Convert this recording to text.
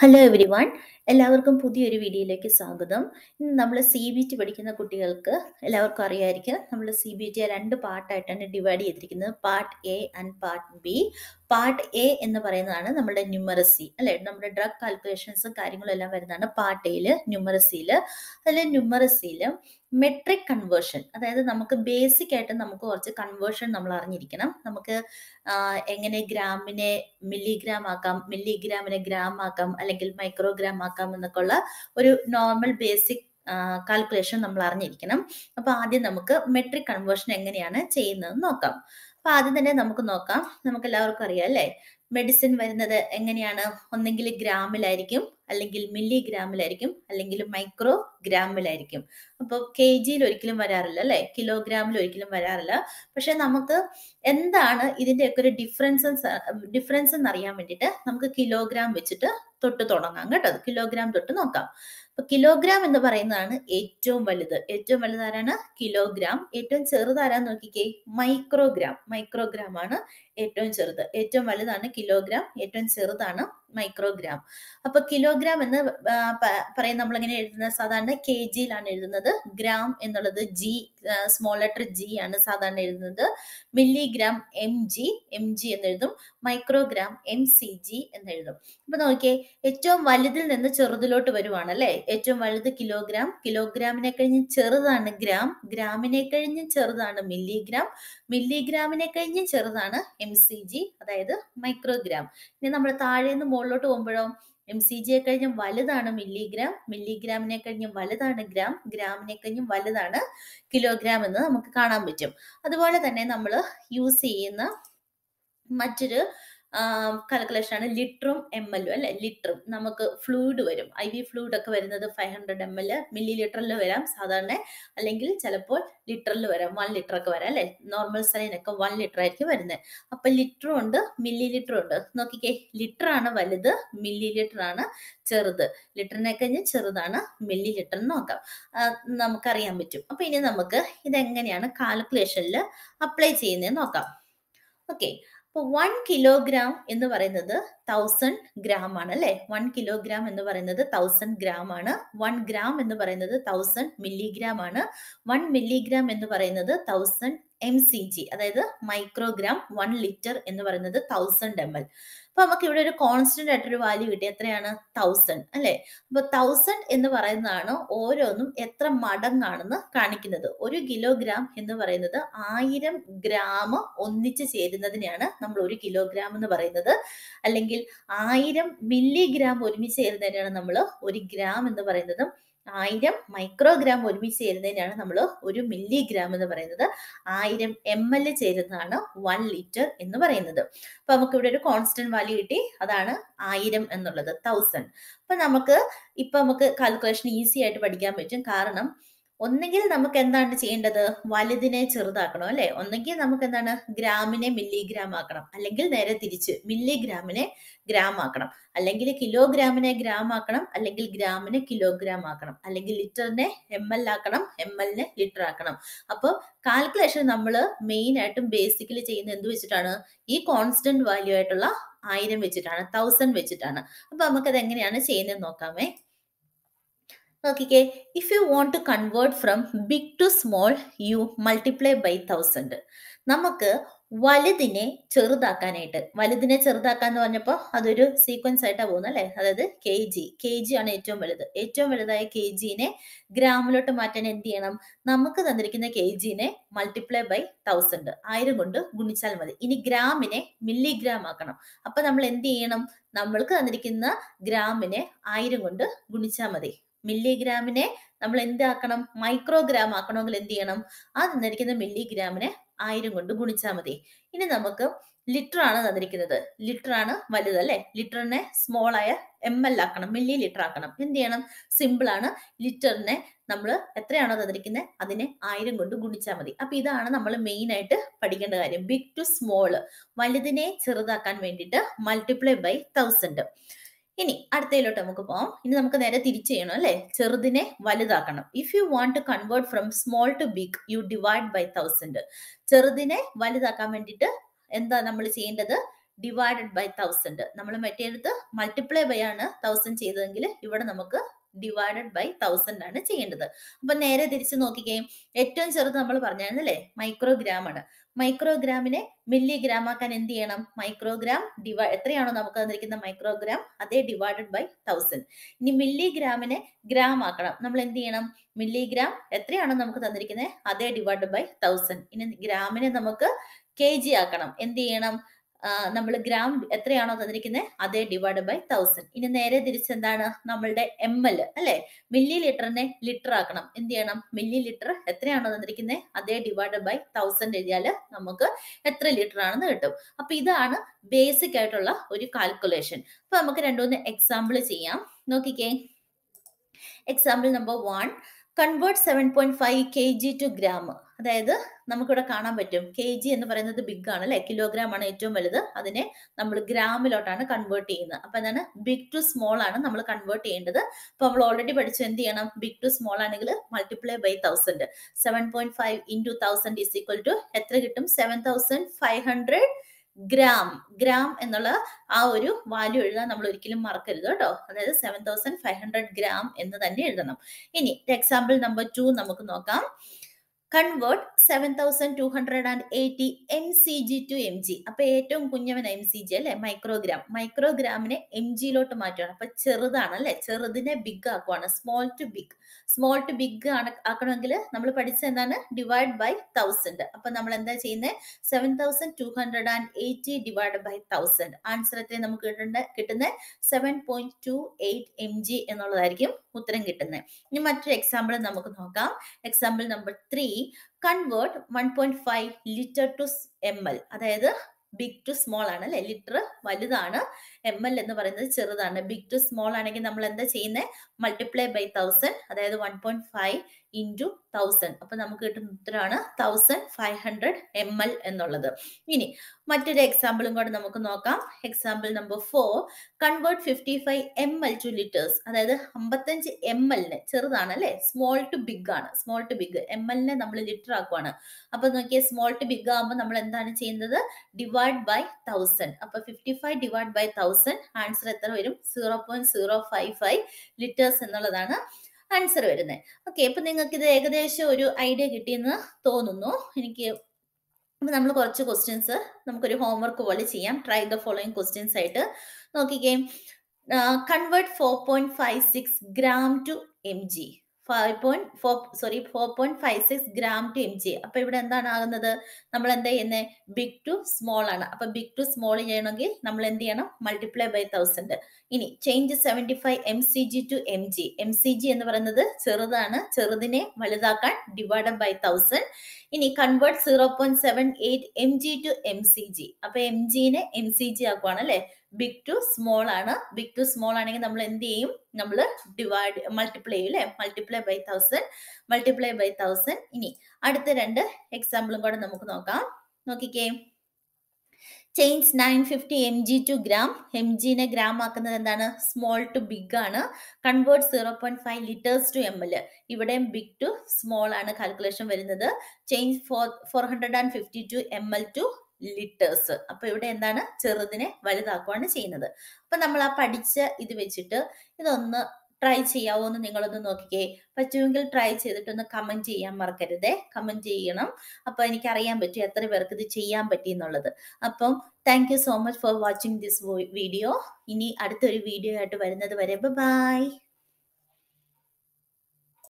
hello every one എല്ലാവർക്കും പുതിയൊരു വീഡിയോയിലേക്ക് സ്വാഗതം ഇന്ന് നമ്മൾ സി ബി ടി പഠിക്കുന്ന കുട്ടികൾക്ക് എല്ലാവർക്കും അറിയായിരിക്കും നമ്മൾ സി ബി ടി രണ്ട് പാർട്ടായിട്ടാണ് ഡിവൈഡ് ചെയ്തിരിക്കുന്നത് part A and part B part A എന്ന് പറയുന്നതാണ് നമ്മുടെ ന്യൂമറസി അല്ലെ നമ്മുടെ ഡ്രഗ് കാൽക്കുലേഷൻസും കാര്യങ്ങളും എല്ലാം വരുന്നതാണ് പാർട്ട് എയിൽ ന്യൂമറസിയിൽ അതിൽ ന്യൂമറസിയിൽ മെട്രിക് കൺവേർഷൻ അതായത് നമുക്ക് ബേസിക് ആയിട്ട് നമുക്ക് കുറച്ച് കൺവേർഷൻ നമ്മൾ അറിഞ്ഞിരിക്കണം നമുക്ക് ആ, എങ്ങനെ ഗ്രാമിനെ മില്ലിഗ്രാം ആക്കാം മില്ലിഗ്രാമിനെ ഗ്രാം ആക്കാം അല്ലെങ്കിൽ മൈക്രോഗ്രാം ആക്കാം എന്നൊക്കെ ഉള്ള ഒരു നോർമൽ ബേസിക് കാൽക്കുലേഷൻ നമ്മൾ അറിഞ്ഞിരിക്കണം അപ്പൊ ആദ്യം നമുക്ക് മെട്രിക് കൺവേർഷൻ എങ്ങനെയാണ് ചെയ്യുന്നതെന്ന് നോക്കാം അപ്പൊ ആദ്യം തന്നെ നമുക്ക് നോക്കാം നമുക്ക് എല്ലാവർക്കും അറിയാം അല്ലേ മെഡിസിൻ വരുന്നത് എങ്ങനെയാണ് ഒന്നെങ്കിൽ ഗ്രാമിലായിരിക്കും അല്ലെങ്കിൽ മില്ലിഗ്രാമിലായിരിക്കും അല്ലെങ്കിൽ മൈക്രോ ഗ്രാമിലായിരിക്കും അപ്പോൾ കെ ജിയിൽ ഒരിക്കലും വരാറില്ല അല്ലെ കിലോഗ്രാമിൽ ഒരിക്കലും വരാറില്ല പക്ഷെ നമുക്ക് എന്താണ് ഇതിന്റെയൊക്കെ ഒരു ഡിഫറൻസ് ഡിഫറൻസ് എന്ന് അറിയാൻ വേണ്ടിയിട്ട് നമുക്ക് കിലോഗ്രാം വെച്ചിട്ട് തൊട്ട് തുടങ്ങാം കേട്ടോ കിലോഗ്രാം തൊട്ട് നോക്കാം അപ്പൊ കിലോഗ്രാം എന്ന് പറയുന്നതാണ് ഏറ്റവും വലുത് ഏറ്റവും വലുത് ആരാണ് കിലോഗ്രാം ഏറ്റവും ചെറുതാരാന്ന് നോക്കിക്കേ മൈക്രോഗ്രാം മൈക്രോഗ്രാം ആണ് ഏറ്റവും ചെറുത് ഏറ്റവും വലുതാണ് കിലോഗ്രാം ഏറ്റവും ചെറുതാണ് മൈക്രോഗ്രാം അപ്പൊ കിലോഗ്രാം എന്ന് ആ, പ- പറയും നമ്മൾ എങ്ങനെ എഴുതുന്നത് സാധാരണ കെ ജിയിലാണ് എഴുതുന്നത് ഗ്രാം എന്നുള്ളത് ജി സ്മോൾ ലെറ്റർ ജി ആണ് സാധാരണ എഴുതുന്നത് milligram M G M G എന്ന് എഴുതും മൈക്രോഗ്രാം എം സി ജി എന്ന് എഴുതും അപ്പൊ നോക്കിയേ ഏറ്റവും വലുതിൽ നിന്ന് ചെറുതിലോട്ട് വരുവാണ് അല്ലെ ഏറ്റവും വലുത് കിലോഗ്രാം കിലോഗ്രാമിനെ കഴിഞ്ഞ് ചെറുതാണ് ഗ്രാം ഗ്രാമിനെ കഴിഞ്ഞ് ചെറുതാണ് മില്ലിഗ്രാം മില്ലിഗ്രാമിനെ കഴിഞ്ഞ് ചെറുതാണ് എം സി ജി അതായത് മൈക്രോഗ്രാം ഇനി നമ്മൾ താഴെ നിന്ന് മുകളിലോട്ട് പോകുമ്പോഴോ എം സി ജിയെ കഴിഞ്ഞും വലുതാണ് മില്ലിഗ്രാം മില്ലിഗ്രാമിനെ കഴിഞ്ഞും വലുതാണ് ഗ്രാം ഗ്രാമിനെ കഴിഞ്ഞും വലുതാണ് കിലോഗ്രാം എന്ന് നമുക്ക് കാണാൻ പറ്റും അതുപോലെ തന്നെ നമ്മൾ യൂസ് ചെയ്യുന്ന മറ്റൊരു കാൽക്കുലേഷൻ ആണ് ലിറ്ററും എം എല്ലും അല്ലെ ലിറ്ററും നമുക്ക് ഫ്ലൂയിഡ് വരും ഐ വി ഫ്ലൂയിഡ് ഒക്കെ വരുന്നത് five hundred M L milli ലിറ്ററിൽ വരാം സാധാരണ അല്ലെങ്കിൽ ചിലപ്പോൾ ലിറ്ററിൽ വരാം വൺ ലിറ്റർ ഒക്കെ വരാം അല്ലെ നോർമൽ സൈനൊക്കെ വൺ ലിറ്റർ ആയിരിക്കും വരുന്നത് അപ്പൊ ലിറ്ററും ഉണ്ട് മില്ലി ലിറ്ററും ഉണ്ട് നോക്കിക്കേ ലിറ്റർ ആണ് വലുത് മില്ലി ലിറ്റർ ആണ് ചെറുത് ലിറ്ററിനെ കഴിഞ്ഞ് ചെറുതാണ് മില്ലി ലിറ്റർ എന്ന് നോക്കാം ആ, നമുക്കറിയാൻ പറ്റും അപ്പൊ ഇനി നമുക്ക് ഇതെങ്ങനെയാണ് കാൽക്കുലേഷനിൽ അപ്ലൈ ചെയ്യുന്നതെന്ന് നോക്കാം ഓക്കെ അപ്പോൾ വൺ കിലോഗ്രാം എന്ന് പറയുന്നത് തൗസൻഡ് ഗ്രാം ആണ് അല്ലെ വൺ കിലോഗ്രാം എന്ന് പറയുന്നത് തൗസൻഡ് ഗ്രാം ആണ് വൺ ഗ്രാം എന്ന് പറയുന്നത് തൗസൻഡ് മില്ലിഗ്രാം ആണ് വൺ മില്ലിഗ്രാം എന്ന് പറയുന്നത് തൗസൻഡ് എം സി ജി അതായത് മൈക്രോഗ്രാം വൺ ലിറ്റർ എന്ന് പറയുന്നത് തൗസൻഡ് എം എൽ അപ്പൊ നമുക്ക് ഇവിടെ ഒരു കോൺസ്റ്റന്റ് ആയിട്ടൊരു വാല്യൂ കിട്ടി എത്രയാണ് തൗസൻഡ് അല്ലെ അപ്പൊ തൗസൻഡ് എന്ന് പറയുന്നതാണ് ഓരോന്നും എത്ര മടങ്ങാണെന്ന് കാണിക്കുന്നത് ഒരു കിലോഗ്രാം എന്ന് പറയുന്നത് ആയിരം ഗ്രാം ഒന്നിച്ച് ചേരുന്നതിനെയാണ് നമ്മൾ ഒരു കിലോഗ്രാം എന്ന് പറയുന്നത് അല്ലെങ്കിൽ ആയിരം മില്ലിഗ്രാം ഒരുമിച്ച് ചേരുന്നതിനാണ് നമ്മൾ ഒരു ഗ്രാം എന്ന് പറയുന്നത് ആയിരം മൈക്രോഗ്രാം ഒരുമിച്ച് ചേരുന്നതിനാണ് നമ്മൾ ഒരു മില്ലിഗ്രാം എന്ന് പറയുന്നത് ആയിരം എം എൽ ചേരുന്നതാണ് വൺ ലിറ്റർ എന്ന് പറയുന്നത് അപ്പൊ നമുക്ക് ഇവിടെ ഒരു കോൺസ്റ്റന്റ് വാല്യൂ കിട്ടി അതാണ് ആയിരം എന്നുള്ളത് തൗസൻഡ് അപ്പൊ നമുക്ക് ഇപ്പൊ നമുക്ക് കാൽക്കുലേഷൻ ഈസി ആയിട്ട് പഠിക്കാൻ പറ്റും കാരണം ഒന്നുകിൽ നമുക്ക് എന്താണ് ചെയ്യേണ്ടത് വലുതിനെ ചെറുതാക്കണം അല്ലെ ഒന്നെങ്കിൽ നമുക്ക് എന്താണ് ഗ്രാമിനെ മില്ലിഗ്രാം ആക്കണം അല്ലെങ്കിൽ നേരെ തിരിച്ച് മില്ലിഗ്രാമിനെ ഗ്രാം ആക്കണം അല്ലെങ്കിൽ കിലോഗ്രാമിനെ ഗ്രാം ആക്കണം അല്ലെങ്കിൽ ഗ്രാമിനെ കിലോഗ്രാം ആക്കണം അല്ലെങ്കിൽ ലിറ്ററിനെ എം എൽ ആക്കണം എം എല്ലിനെ ലിറ്റർ ആക്കണം അപ്പോൾ കാൽക്കുലേഷൻ നമ്മൾ മെയിൻ ആയിട്ടും ബേസിക്കലി ചെയ്യുന്നത് എന്ത് വെച്ചിട്ടാണ് ഈ കോൺസ്റ്റന്റ് വാല്യൂ ആയിട്ടുള്ള ആയിരം വെച്ചിട്ടാണ് തൗസൻഡ് വെച്ചിട്ടാണ് അപ്പൊ നമുക്കത് എങ്ങനെയാണ് ചെയ്യുന്നത് നോക്കാമേ നോക്കിക്കേ if you want to convert from big to small you multiply by thousand നമുക്ക് വലുതിനെ ചെറുതാക്കാനായിട്ട് വലുതിനെ ചെറുതാക്കാന്ന് പറഞ്ഞപ്പോൾ അതൊരു സീക്വൻസ് ആയിട്ടാണ് പോകുന്നത് അല്ലേ അതായത് കെ ജി കെ ജി ആണ് ഏറ്റവും വലുത് ഏറ്റവും വലുതായ കെ ജിനെ ഗ്രാമിലോട്ട് മാറ്റാൻ എന്ത് ചെയ്യണം നമുക്ക് തന്നിരിക്കുന്ന കെ ജിനെ മൾട്ടിപ്ലൈ ബൈ തൗസൻഡ് ആയിരം കൊണ്ട് ഗുണിച്ചാൽ മതി ഇനി ഗ്രാമിനെ മില്ലിഗ്രാം ആക്കണം അപ്പൊ നമ്മൾ എന്ത് ചെയ്യണം നമ്മൾക്ക് തന്നിരിക്കുന്ന ഗ്രാമിനെ ആയിരം കൊണ്ട് ഗുണിച്ചാൽ മതി മില്ലിഗ്രാമിനെ നമ്മൾ എന്താക്കണം മൈക്രോഗ്രാം ആക്കണമെങ്കിൽ എന്ത് ചെയ്യണം ആ തന്നിരിക്കുന്ന മില്ലിഗ്രാമിനെ ആയിരം കൊണ്ട് ഗുണിച്ചാൽ മതി ഇനി നമുക്ക് ലിറ്റർ ആണ് തന്നിരിക്കുന്നത് ലിറ്റർ ആണ് വലുത് അല്ലെ ലിറ്ററിനെ സ്മോൾ ആയ എം എൽ ആക്കണം മില്ലി ലിറ്റർ ആക്കണം എന്ത് ചെയ്യണം സിമ്പിൾ ആണ് ലിറ്ററിനെ നമ്മൾ എത്രയാണോ തന്നിരിക്കുന്നത് അതിനെ ആയിരം കൊണ്ട് ഗുണിച്ചാൽ മതി അപ്പൊ ഇതാണ് നമ്മൾ മെയിൻ ആയിട്ട് പഠിക്കേണ്ട കാര്യം ബിഗ് ടു സ്മോൾ വലുതിനെ ചെറുതാക്കാൻ വേണ്ടിയിട്ട് മൾട്ടിപ്ലൈ ബൈ തൗസൻഡ് ഇനി അടുത്തയിലോട്ട് നമുക്ക് പോകാം ഇനി നമുക്ക് നേരെ തിരിച്ച് ചെയ്യണം അല്ലെ ചെറുതിനെ വലുതാക്കണം if you want to convert from small to big you divide by thousand ചെറുതിനെ വലുതാക്കാൻ വേണ്ടിയിട്ട് എന്താ നമ്മൾ ചെയ്യേണ്ടത് ഡിവൈഡഡ് ബൈ തൗസൻഡ് നമ്മൾ മറ്റേടത്ത് മൾട്ടിപ്ലൈ ബൈ ആണ് തൗസൻഡ് ചെയ്തതെങ്കിൽ ഇവിടെ നമുക്ക് ഡിവൈഡഡ് ബൈ തൗസൻഡ് ആണ് ചെയ്യേണ്ടത് അപ്പൊ നേരെ തിരിച്ച് നോക്കിക്കേ ഏറ്റവും ചെറുത് നമ്മൾ പറഞ്ഞായിരുന്നു അല്ലേ മൈക്രോഗ്രാം ആണ് മൈക്രോഗ്രാമിനെ മില്ലിഗ്രാം ആക്കാൻ എന്ത് ചെയ്യണം മൈക്രോഗ്രാം ഡിവൈ എത്രയാണോ നമുക്ക് തന്നിരിക്കുന്ന മൈക്രോഗ്രാം അതേ ഡിവൈഡഡ് ബൈ തൗസൻഡ് ഇനി മില്ലിഗ്രാമിനെ ഗ്രാം ആക്കണം നമ്മൾ എന്ത് ചെയ്യണം മില്ലിഗ്രാം എത്രയാണോ നമുക്ക് തന്നിരിക്കുന്നത് അതേ ഡിവൈഡ് ബൈ തൗസൻഡ് ഇനി ഗ്രാമിനെ നമുക്ക് കെ ജി ആക്കണം എന്ത് ചെയ്യണം നമ്മൾ ഗ്രാം എത്രയാണോ തന്നിരിക്കുന്നത് അതേ ഡിവൈഡ് ബൈ തൗസൻഡ് ഇനി നേരെ തിരിച്ചെന്താണ് നമ്മളുടെ എം എൽ അല്ലെ മില്ലി ലിറ്ററിനെ ലിറ്റർ ആക്കണം എന്ത് ചെയ്യണം മില്ലി ലിറ്റർ എത്രയാണോ തന്നിരിക്കുന്നത് അതേ ഡിവൈഡ് ബൈ തൗസൻഡ് എഴുതിയാൽ നമുക്ക് എത്ര ലിറ്റർ ആണെന്ന് കിട്ടും അപ്പൊ ഇതാണ് ബേസിക് ആയിട്ടുള്ള ഒരു കാൽക്കുലേഷൻ അപ്പൊ നമുക്ക് രണ്ടുമൂന്ന് എക്സാമ്പിൾ ചെയ്യാം നോക്കിക്കേ example number one convert seven point five K G to gram അതായത് നമുക്കിവിടെ കാണാൻ പറ്റും കെ ജി എന്ന് പറയുന്നത് ബിഗ് ആണ് അല്ലെ കിലോഗ്രാം ആണ് ഏറ്റവും വലുത് അതിനെ നമ്മൾ ഗ്രാമിലോട്ടാണ് കൺവേർട്ട് ചെയ്യുന്നത് അപ്പൊ എന്താണ് ബിഗ് ടു സ്മോൾ ആണ് നമ്മൾ കൺവേർട്ട് ചെയ്യേണ്ടത് അപ്പൊ നമ്മൾ ഓൾറെഡി പഠിച്ചു എന്ത് ചെയ്യണം ബിഗ് ടു സ്മോൾ ആണെങ്കിൽ multiply by thousand seven point five into thousand is equal to എത്ര കിട്ടും seven thousand five hundred gram gram എന്നുള്ള ആ ഒരു വാല്യൂ എഴുതാൻ നമ്മൾ ഒരിക്കലും മറക്കരുത് കേട്ടോ അതായത് seven thousand five hundred gram എന്ന് തന്നെ എഴുതണം ഇനി എക്സാമ്പിൾ നമ്പർ ടു നമുക്ക് നോക്കാം convert seven thousand two hundred and eighty M C G to M G അപ്പൊ ഏറ്റവും കുഞ്ഞവൻ എം സി ജി അല്ലെ മൈക്രോഗ്രാം മൈക്രോഗ്രാമിനെ എം ജിയിലോട്ട് മാറ്റുകയാണ് അപ്പൊ ചെറുതാണ് അല്ലെ ചെറുതിനെ ബിഗ് ആക്കുവാണ് small to big small to big ആണ് ആക്കണമെങ്കിൽ നമ്മൾ പഠിച്ച എന്താണ് ഡിവൈഡ് ബൈ തൗസൻഡ് അപ്പൊ നമ്മൾ എന്താ ചെയ്യുന്നത് seven thousand two hundred and eighty divide by thousand answer എത്ര നമുക്ക് കിട്ടുന്ന കിട്ടുന്നത് seven point two eight M G എന്നുള്ളതായിരിക്കും ഉത്തരം കിട്ടുന്നത് ഇനി മറ്റൊരു എക്സാമ്പിൾ നമുക്ക് നോക്കാം example number three convert one point five litre to M L അതായത് ബിഗ് ടു സ്മോൾ ആണ് അല്ലെ ലിറ്റർ വലുതാണ് എം എൽ എന്ന് പറയുന്നത് ചെറുതാണ് ബിഗ് ടു സ്മോൾ ആണെങ്കിൽ നമ്മൾ എന്താ ചെയ്യുന്നത് മൾട്ടിപ്ലൈ ബൈ തൗസൻഡ് അതായത് one point five into thousand അപ്പൊ നമുക്ക് കിട്ടുന്ന ഉത്തരമാണ് thousand five hundred M L എന്നുള്ളത് ഇനി മറ്റൊരു എക്സാമ്പിളും കൂടെ നമുക്ക് നോക്കാം example number four convert fifty five M L two litres അതായത് അമ്പത്തഞ്ച് എം എല്ലിന് ചെറുതാണ് അല്ലെ സ്മോൾ ടു ബിഗ് ആണ് സ്മോൾ ടു ബിഗ് എം എല്ലിനെ നമ്മൾ ലിറ്റർ ആക്കുവാണ് അപ്പൊ നോക്കിയാൽ സ്മോൾ ടു ബിഗ് ആകുമ്പോൾ നമ്മൾ എന്താണ് ചെയ്യുന്നത് ഡിവൈഡ് ബൈ തൗസൻഡ് അപ്പൊ fifty five divide by thousand answer എത്ര വരും zero point zero five five litres എന്നുള്ളതാണ് ആൻസർ വരുന്നത് ഓക്കെ അപ്പൊ നിങ്ങൾക്ക് ഇത് ഏകദേശം ഒരു ഐഡിയ കിട്ടിയെന്ന് തോന്നുന്നു എനിക്ക് അപ്പൊ നമ്മൾ കുറച്ച് ക്വസ്റ്റ്യൻസ് നമുക്കൊരു ഹോംവർക്ക് പോലെ ചെയ്യാം ട്രൈ ദ ഫോളോയിങ് ക്വസ്റ്റ്യൻസ് ആയിട്ട് നോക്കിക്കേ convert four point five six gram to M G five point four sorry four point five six gram to M G അപ്പൊ ഇവിടെ എന്താണ് ആകുന്നത് നമ്മൾ എന്താ ചെയ്യുന്നത് ബിഗ് ടു സ്മോൾ ആണ് അപ്പൊ ബിഗ് ടു സ്മോൾ ചെയ്യണമെങ്കിൽ നമ്മൾ എന്ത് ചെയ്യണം മൾട്ടിപ്ലൈ ബൈ തൗസൻഡ് ഇനി change seventy five M C G to M G M C G എന്ന് പറയുന്നത് ചെറുതാണ് ചെറുതിനെ വലുതാക്കാൻ ഡിവൈഡ് ബൈ തൗസൻഡ് ഇനി convert zero point seven eight M G to M C G അപ്പൊ എം ജിനെ എം സി ജി ആക്കുവാണ് അല്ലെ ബിഗ് ടു സ്മോൾ ആണ് ബിഗ് ടു സ്മോൾ ആണെങ്കിൽ നമ്മൾ എന്ത് ചെയ്യും നമ്മൾ ഡിവൈഡ് മൾട്ടിപ്ലൈ ചെയ്യും അല്ലെ multiply by thousand multiply by thousand ഇനി അടുത്ത രണ്ട് എക്സാമ്പിളും കൂടെ നമുക്ക് നോക്കാം നോക്കിക്കേ change nine fifty M G to gram M ജിനെ ഗ്രാം ആക്കുന്നത് എന്താണ് സ്മോൾ ടു ബിഗ് ആണ് convert zero point five litres to M L ഇവിടെയും ബിഗ് ടു സ്മോൾ ആണ് കാൽക്കുലേഷൻ വരുന്നത് change four four hundred and fifty M M L two ലിറ്റേഴ്സ് അപ്പൊ ഇവിടെ എന്താണ് ചെറുതിനെ വലുതാക്കുവാണ് ചെയ്യുന്നത് അപ്പൊ നമ്മൾ ആ പഠിച്ച ഇത് വെച്ചിട്ട് ഇതൊന്ന് ട്രൈ ചെയ്യാവോ എന്ന് നിങ്ങളൊന്ന് നോക്കിക്കേ പറ്റുമെങ്കിൽ ട്രൈ ചെയ്തിട്ടൊന്ന് കമന്റ് ചെയ്യാൻ മറക്കരുതേ കമന്റ് ചെയ്യണം അപ്പൊ എനിക്ക് അറിയാൻ പറ്റും എത്ര പേർക്ക് ഇത് ചെയ്യാൻ പറ്റി എന്നുള്ളത് അപ്പം thank you so much for watching this video ഇനി അടുത്തൊരു വീഡിയോ ആയിട്ട് വരുന്നത് വരെ ബൈ